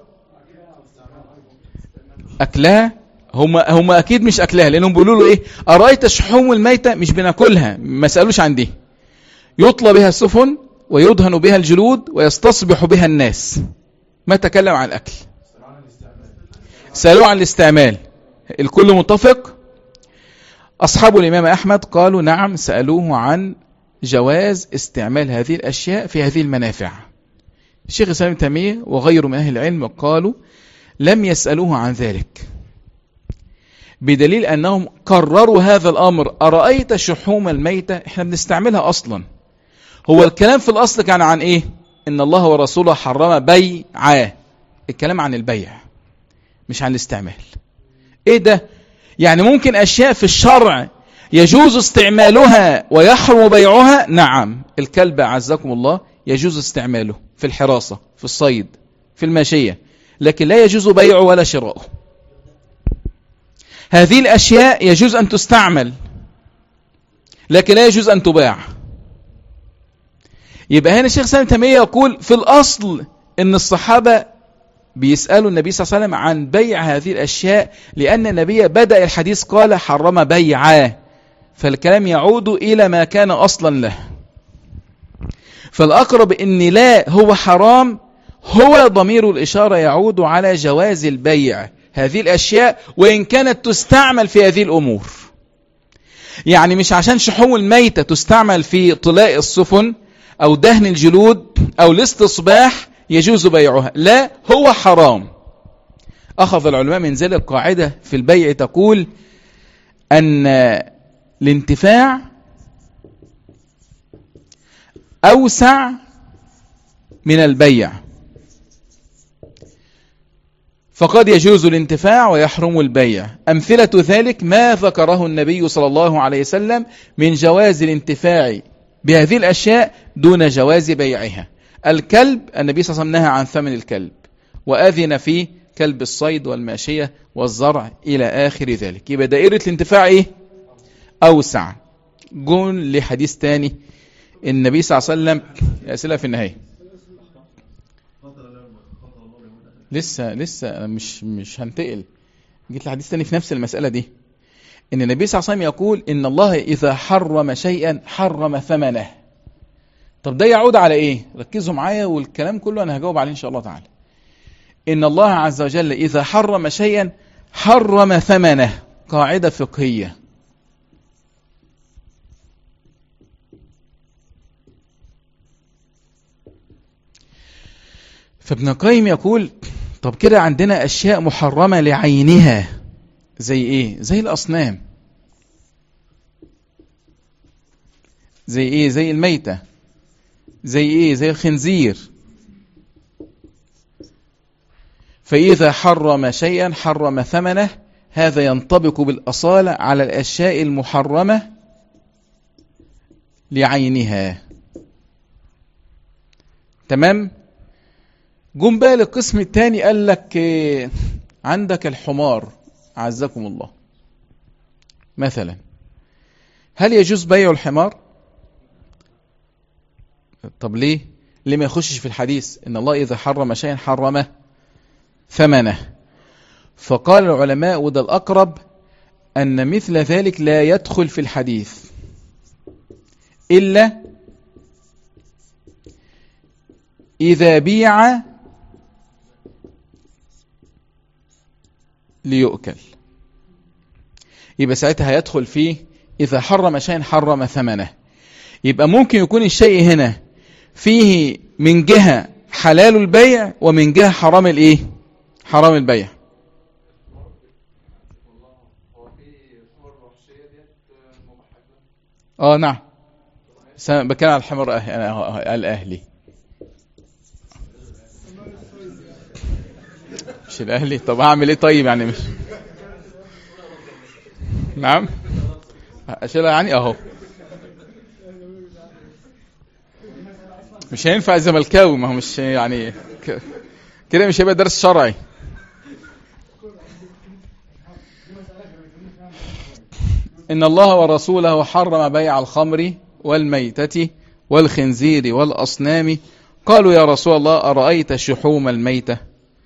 أكلها هم هم أكيد مش أكلها لأنهم بيقولوا له إيه أرأيت شحوم الميتة مش بناكلها ما سألوش عن دي يطلى بها السفن ويدهن بها الجلود ويستصبح بها الناس ما تكلم عن الأكل سألوه عن الاستعمال الكل متفق أصحاب الإمام أحمد قالوا نعم سألوه عن جواز استعمال هذه الأشياء في هذه المنافع الشيخ الإسلام تيمية وغيره من أهل العلم قالوا لم يسألوه عن ذلك بدليل أنهم قرروا هذا الأمر أرأيت شحوم الميتة احنا بنستعملها أصلا هو الكلام في الأصل كان عن إيه إن الله ورسوله حرم بيعا الكلام عن البيع مش عن الاستعمال إيه ده يعني ممكن أشياء في الشرع يجوز استعمالها ويحرم بيعها نعم الكلب أعزكم الله يجوز استعماله في الحراسة في الصيد في الماشية لكن لا يجوز بيعه ولا شراؤه هذه الأشياء يجوز أن تستعمل لكن لا يجوز أن تباع يبقى هنا الشيخ سالم تيمية يقول في الأصل أن الصحابة بيسألوا النبي صلى الله عليه وسلم عن بيع هذه الأشياء لأن النبي بدأ الحديث قال حرم بيعاه فالكلام يعود إلى ما كان أصلا له فالأقرب أن لا هو حرام هو ضمير الإشارة يعود على جواز البيع هذه الأشياء وإن كانت تستعمل في هذه الأمور يعني مش عشان شحوم الميتة تستعمل في طلاء السفن أو دهن الجلود أو الاستصباح يجوز بيعها لا هو حرام أخذ العلماء من ذلك قاعدة في البيع تقول أن الانتفاع أوسع من البيع فقد يجوز الانتفاع ويحرم البيع أمثلة ذلك ما ذكره النبي صلى الله عليه وسلم من جواز الانتفاع بهذه الأشياء دون جواز بيعها الكلب النبي صلى الله عليه وسلم نهى عن ثمن الكلب وأذن فيه كلب الصيد والماشية والزرع إلى آخر ذلك يبقى دائرة الانتفاع إيه؟ أوسع جون لحديث تاني النبي صلى الله عليه وسلم أسئلة في النهاية لسه لسه أنا مش مش هنتقل جيت لحديث تاني في نفس المسألة دي ان النبي صلى الله عليه وسلم يقول ان الله اذا حرم شيئا حرم ثمنه طب ده يعود على ايه ركزوا معايا والكلام كله انا هجاوب عليه ان شاء الله تعالى ان الله عز وجل اذا حرم شيئا حرم ثمنه قاعدة فقهية فابن القيم يقول طب كده عندنا أشياء محرمة لعينها زي إيه؟ زي الأصنام زي إيه؟ زي الميتة زي إيه؟ زي الخنزير فإذا حرم شيئا حرم ثمنه هذا ينطبق بالأصالة على الأشياء المحرمة لعينها تمام جم بقى للقسم الثاني قال لك إيه، عندك الحمار عزكم الله مثلا هل يجوز بيع الحمار طب ليه ليه ما يخشش في الحديث ان الله اذا حرم شيئا حرمه ثمنه فقال العلماء وده الاقرب ان مثل ذلك لا يدخل في الحديث الا اذا بيع ليؤكل يبقى ساعتها هيدخل فيه إذا حرم شيئا حرم ثمنه يبقى ممكن يكون الشيء هنا فيه من جهة حلال البيع ومن جهة حرام الايه حرام البيع اه نعم بس أنا بتكلم على الحمر أه- أنا- الاهلي مش الاهلي طب اعمل ايه طيب يعني مش نعم اشيلها يعني اهو مش هينفع زملكاوي ما هو مش يعني ك- كده مش هيبقى درس شرعي إن الله ورسوله حرم بيع الخمر والميتة والخنزير والأصنام قالوا يا رسول الله أرأيت شحوم الميتة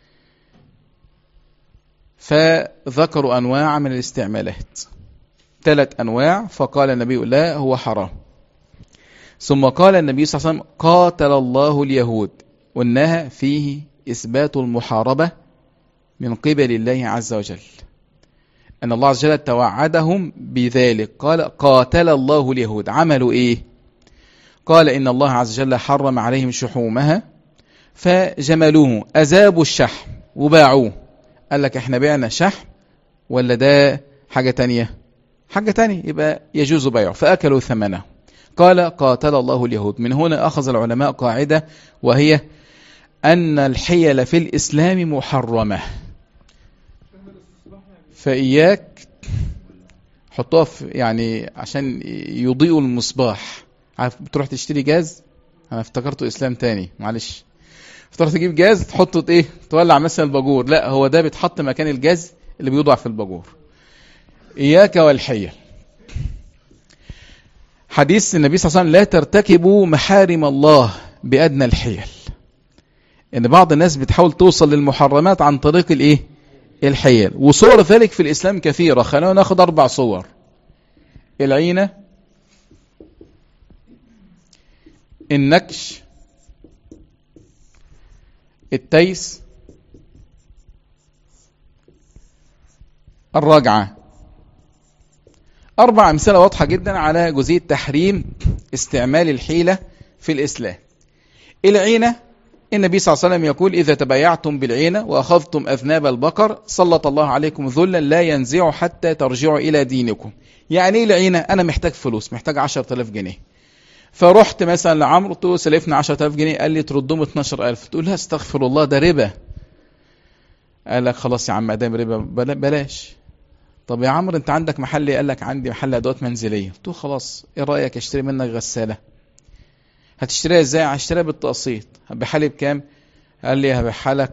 فذكروا أنواع من الاستعمالات ثلاث أنواع فقال النبي لا هو حرام ثم قال النبي صلى الله عليه وسلم قاتل الله اليهود والنهى فيه إثبات المحاربة من قبل الله عز وجل أن الله عز وجل توعدهم بذلك قال قاتل الله اليهود عملوا إيه قال إن الله عز وجل حرم عليهم شحومها فجملوه أذابوا الشحم وباعوه قال لك احنا بعنا شحم ولا ده حاجة تانية حاجة تانية يبقى يجوز بيعه فأكلوا ثمنه قال قاتل الله اليهود من هنا أخذ العلماء قاعدة وهي أن الحيل في الإسلام محرمة فإياك حطوها في يعني عشان يضيئوا المصباح عارف بتروح تشتري جاز انا افتكرته اسلام تاني معلش فتروح تجيب جاز تحطه ايه تولع مثلا الباجور لا هو ده بيتحط مكان الجاز اللي بيوضع في الباجور اياك والحيل حديث النبي صلى الله عليه وسلم لا ترتكبوا محارم الله بأدنى الحيل ان بعض الناس بتحاول توصل للمحرمات عن طريق الايه الحيل وصور ذلك في الاسلام كثيره خلينا ناخد اربع صور العينه النكش التيس الراجعه اربع امثله واضحه جدا على جزئيه تحريم استعمال الحيله في الاسلام العينه النبي صلى الله عليه وسلم يقول إذا تبايعتم بالعينة وأخذتم أذناب البقر سلط الله عليكم ذلا لا ينزع حتى ترجعوا إلى دينكم يعني إيه العينة أنا محتاج فلوس محتاج 10000 جنيه فرحت مثلا لعمرو قلت له سلفنا 10000 جنيه قال لي تردهم 12000 تقول لا استغفر الله ده ربا قال لك خلاص يا عم ادام ربا بلا بلاش طب يا عمرو انت عندك محل قال لك عندي محل ادوات منزليه قلت له خلاص ايه رايك اشتري منك غساله هتشتريها ازاي هشتريها بالتقسيط هبيعها لي بكام قال لي هبيعها لك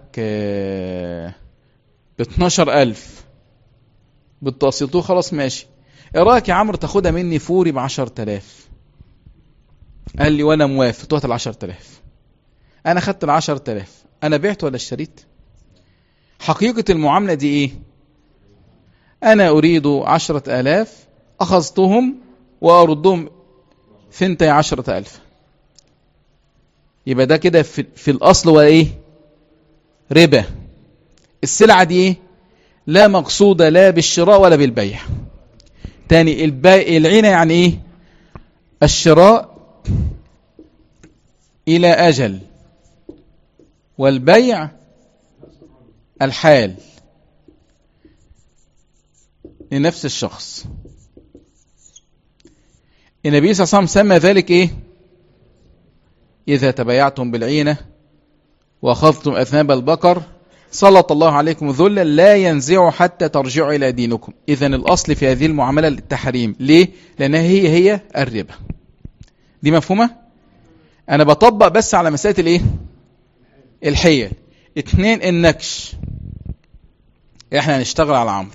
ب 12000 بالتقسيط قلت له خلاص ماشي ايه رايك يا عمرو تاخدها مني فوري ب 10000 قال لي وانا موافق قلت له هات ال 10000 انا خدت ال 10000 انا بعت ولا اشتريت حقيقة المعاملة دي ايه انا اريد عشرة الاف اخذتهم واردهم ثنتي عشرة الف يبقى ده كده في, في الاصل هو ايه ربا السلعة دي ايه لا مقصودة لا بالشراء ولا بالبيع تاني البيع العينة يعني ايه الشراء الى اجل والبيع الحال لنفس الشخص النبي صلى الله عليه وسلم سمى ذلك ايه إذا تبايعتم بالعينة وأخذتم أثناب البقر سلط الله عليكم ذلا لا ينزع حتى ترجعوا إلى دينكم إذا الأصل في هذه المعاملة التحريم ليه؟ لأنها هي هي الربا دي مفهومة؟ أنا بطبق بس على مسألة الإيه؟ الحيل اتنين النكش احنا هنشتغل على عمرو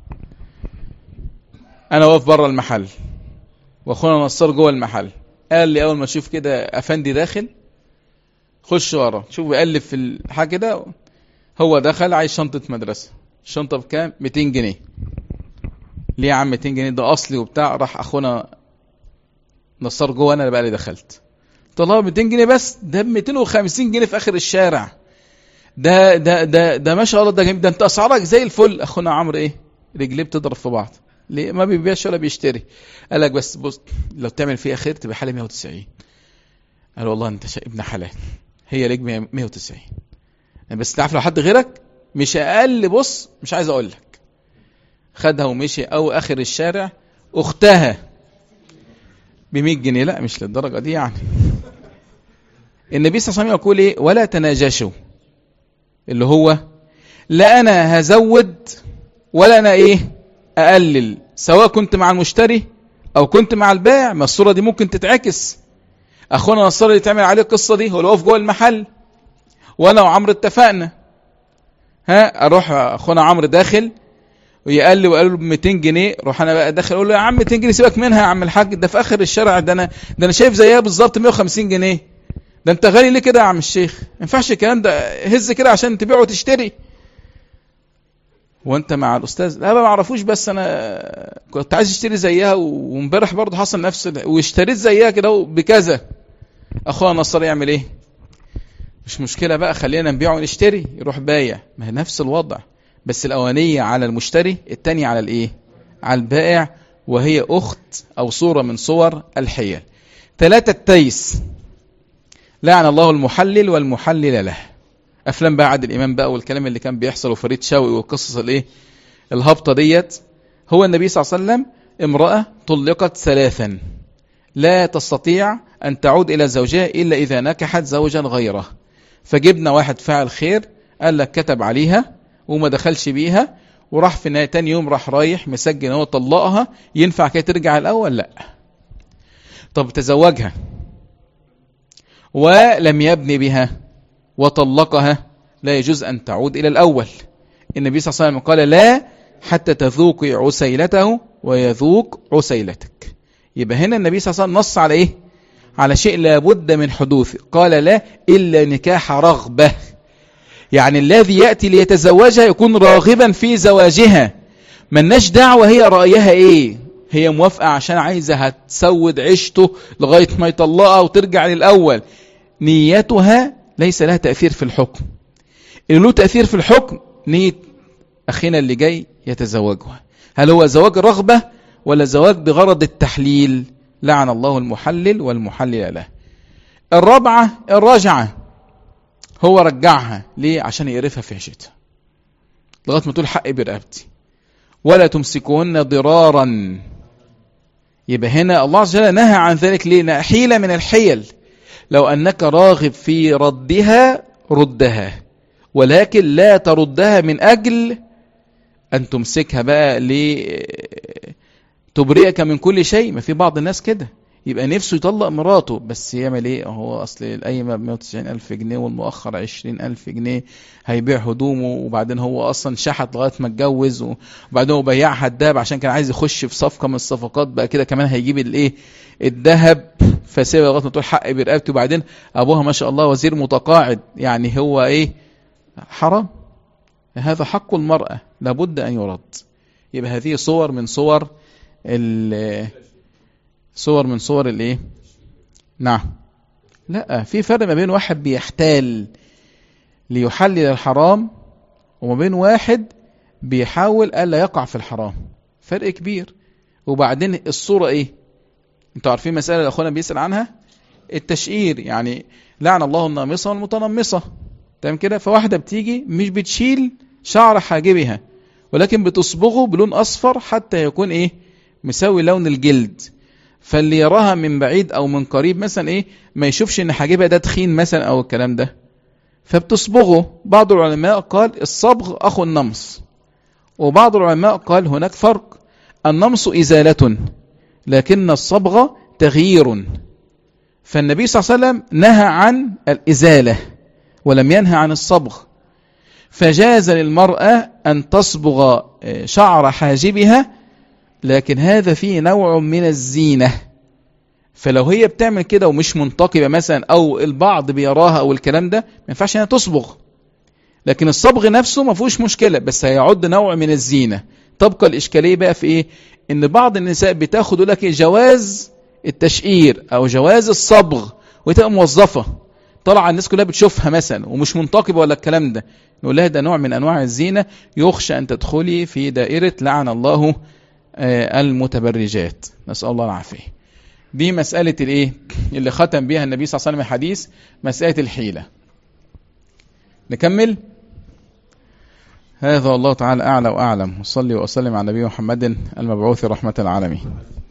انا واقف بره المحل واخونا نصار جوه المحل قال لي اول ما اشوف كده افندي داخل خش ورا شوف بيقلب في الحاجه كده هو دخل عايز شنطه مدرسه الشنطه بكام 200 جنيه ليه يا عم 200 جنيه ده اصلي وبتاع راح اخونا نصار جوه انا اللي بقى اللي دخلت طلع 200 جنيه بس ده ب 250 جنيه في اخر الشارع ده ده ده ده ما شاء الله ده جميل ده انت اسعارك زي الفل اخونا عمرو ايه رجليه بتضرب في بعض ليه ما بيبيعش ولا بيشتري قال لك بس بص لو تعمل فيها خير تبقى حالي 190 قال والله انت شا... ابن حلال هي ليك 190 بس تعرف لو حد غيرك مش اقل بص مش عايز اقول لك خدها ومشي او اخر الشارع اختها ب 100 جنيه لا مش للدرجه دي يعني النبي صلى الله عليه وسلم يقول ايه ولا تناجشوا اللي هو لا انا هزود ولا انا ايه اقلل سواء كنت مع المشتري او كنت مع البائع ما الصوره دي ممكن تتعكس اخونا نصر اللي تعمل عليه القصه دي هو اللي واقف جوه المحل وانا وعمرو اتفقنا ها اروح اخونا عمرو داخل ويقلب وقال له ب 200 جنيه روح انا بقى داخل اقول له يا عم 200 جنيه سيبك منها يا عم الحاج ده في اخر الشارع ده انا ده انا شايف زيها بالظبط 150 جنيه ده انت غالي ليه كده يا عم الشيخ ما ينفعش الكلام ده هز كده عشان تبيع وتشتري وانت مع الاستاذ لا ما اعرفوش بس انا كنت عايز اشتري زيها وامبارح برضه حصل نفس واشتريت زيها كده بكذا اخويا نصر يعمل ايه مش مشكله بقى خلينا نبيع ونشتري يروح بايع ما هي نفس الوضع بس الاولانيه على المشتري الثانيه على الايه على البائع وهي اخت او صوره من صور الحيل ثلاثه التيس لعن الله المحلل والمحلل له افلام بقى عادل امام بقى والكلام اللي كان بيحصل وفريد شوقي والقصص الايه الهبطه ديت هو النبي صلى الله عليه وسلم امراه طلقت ثلاثا لا تستطيع ان تعود الى زوجها الا اذا نكحت زوجا غيره فجبنا واحد فاعل خير قال لك كتب عليها وما دخلش بيها وراح في نهاية تاني يوم راح رايح مسجل هو طلقها ينفع كده ترجع الاول لا طب تزوجها ولم يبني بها وطلقها لا يجوز أن تعود إلى الأول النبي صلى الله عليه وسلم قال لا حتى تذوقي عسيلته ويذوق عسيلتك يبقى هنا النبي صلى الله عليه وسلم نص على إيه على شيء لابد من حدوثه قال لا إلا نكاح رغبة يعني الذي يأتي ليتزوجها يكون راغبا في زواجها ملناش دعوة هي رأيها إيه هي موافقة عشان عايزة هتسود عيشته لغاية ما يطلقها وترجع للأول نيتها ليس لها تأثير في الحكم اللي له تأثير في الحكم نية أخينا اللي جاي يتزوجها هل هو زواج رغبة ولا زواج بغرض التحليل لعن الله المحلل والمحلل له الرابعة الرجعة هو رجعها ليه عشان يقرفها في عيشتها لغاية ما تقول حقي برقبتي ولا تمسكوهن ضرارا يبقى هنا الله عز وجل نهى عن ذلك ليه حيلة من الحيل لو أنك راغب في ردها ردها ولكن لا تردها من أجل أن تمسكها بقى لتبرئك من كل شيء ما في بعض الناس كده يبقى نفسه يطلق مراته بس يعمل ايه هو اصل القايمه ب 190 الف جنيه والمؤخر 20 الف جنيه هيبيع هدومه وبعدين هو اصلا شحت لغايه ما اتجوز وبعدين هو بيعها الدهب عشان كان عايز يخش في صفقه من الصفقات بقى كده كمان هيجيب الايه الذهب فسيبها لغايه ما تقول حقي برقبتي وبعدين ابوها ما شاء الله وزير متقاعد يعني هو ايه حرام هذا حق المراه لابد ان يرد يبقى هذه صور من صور صور من صور الايه نعم لا في فرق ما بين واحد بيحتال ليحلل الحرام وما بين واحد بيحاول الا يقع في الحرام فرق كبير وبعدين الصورة ايه انتوا عارفين مسألة اللي اخونا بيسأل عنها التشقير يعني لعن الله النامصة والمتنمصة تمام كده فواحدة بتيجي مش بتشيل شعر حاجبها ولكن بتصبغه بلون اصفر حتى يكون ايه مساوي لون الجلد فاللي يراها من بعيد او من قريب مثلا ايه ما يشوفش ان حاجبها ده تخين مثلا او الكلام ده فبتصبغه بعض العلماء قال الصبغ أخو النمص وبعض العلماء قال هناك فرق النمص إزالة لكن الصبغ تغيير فالنبي صلى الله عليه وسلم نهى عن الإزالة ولم ينهى عن الصبغ فجاز للمرأة أن تصبغ شعر حاجبها لكن هذا فيه نوع من الزينة فلو هي بتعمل كده ومش منتقبة مثلا أو البعض بيراها أو الكلام ده ما ينفعش أنها تصبغ لكن الصبغ نفسه ما فيهوش مشكلة بس هيعد نوع من الزينة تبقى الإشكالية بقى في إيه إن بعض النساء بتاخد لك جواز التشقير أو جواز الصبغ وتبقى موظفة طلع الناس كلها بتشوفها مثلا ومش منتقبة ولا الكلام ده نقول لها ده نوع من أنواع الزينة يخشى أن تدخلي في دائرة لعن الله المتبرجات نسأل الله العافية دي مسألة الايه اللي ختم بها النبي صلى الله عليه وسلم الحديث مسألة الحيلة نكمل هذا الله تعالى أعلى وأعلم وصلي وأسلم على نبي محمد المبعوث رحمة العالمين